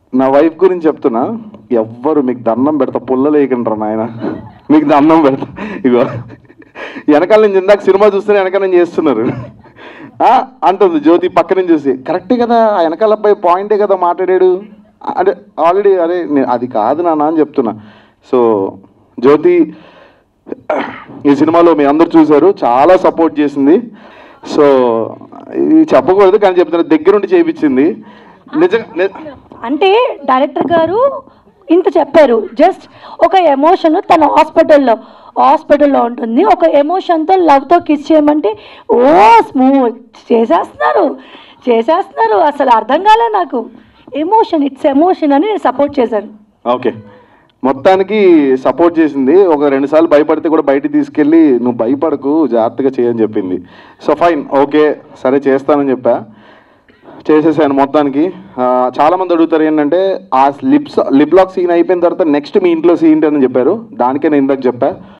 నా వైఫ్ గురించి చెప్తున్నా ఎవ్వరు మీకు దండం పెడతా పుల్లలేయకండ్రా నాయన మీకు దండం పెడతా ఇగో వెనకాల నుంచి ఇందాక సినిమా చూస్తేనే వెనకాల నుంచి చేస్తున్నారు ఆ, అంటుంది జ్యోతి పక్క నుంచి చూసి కరెక్టే కదా ఆ వెనకాల అబ్బాయి పాయింటే కదా మాట్లాడాడు అంటే ఆల్రెడీ అరే నే- అది కాదు నాన్న అని చెప్తున్నా సో జ్యోతి ఈ సినిమాలో మీ అందరు చూశారు చాలా సపోర్ట్ చేసింది సో ఇది చెప్పకూడదు కానీ చెప్తున్నా దగ్గరుండి చేయించింది నిజంగా ని- అంటే డైరెక్టర్ గారు ఇంత చెప్పారు జస్ట్ ఒక ఎమోషన్ తన హాస్పిటల్లో హాస్పిటల్లో ఉంటుంది ఒక ఎమోషన్తో లవ్తో కిస్ చేయమంటే ఓ స్మూత్ చేసేస్తున్నారు చేసేస్తున్నారు అసలు అర్థం కాలే నాకు ఎమోషన్ ఇట్స్ ఎమోషన్ అని నేను సపోర్ట్ చేశాను ఓకే మొత్తానికి సపోర్ట్ చేసింది ఒక రెండు సార్లు భయపడితే కూడా బయటికి తీసుకెళ్ళి నువ్వు భయపడకు జాగ్రత్తగా చేయని చెప్పింది సో ఫైన్ ఓకే సరే చేస్తానని చెప్పా చేసేసాను మొత్తానికి ఆ, చాలా మంది అడుగుతారు ఏంటంటే ఆ లిప్స్ లిప్ లాక్ సీన్ అయిపోయిన తర్వాత నెక్స్ట్ మీ ఇంట్లో సీన్ అని చెప్పారు దానికే నేను ఇందాక చెప్పా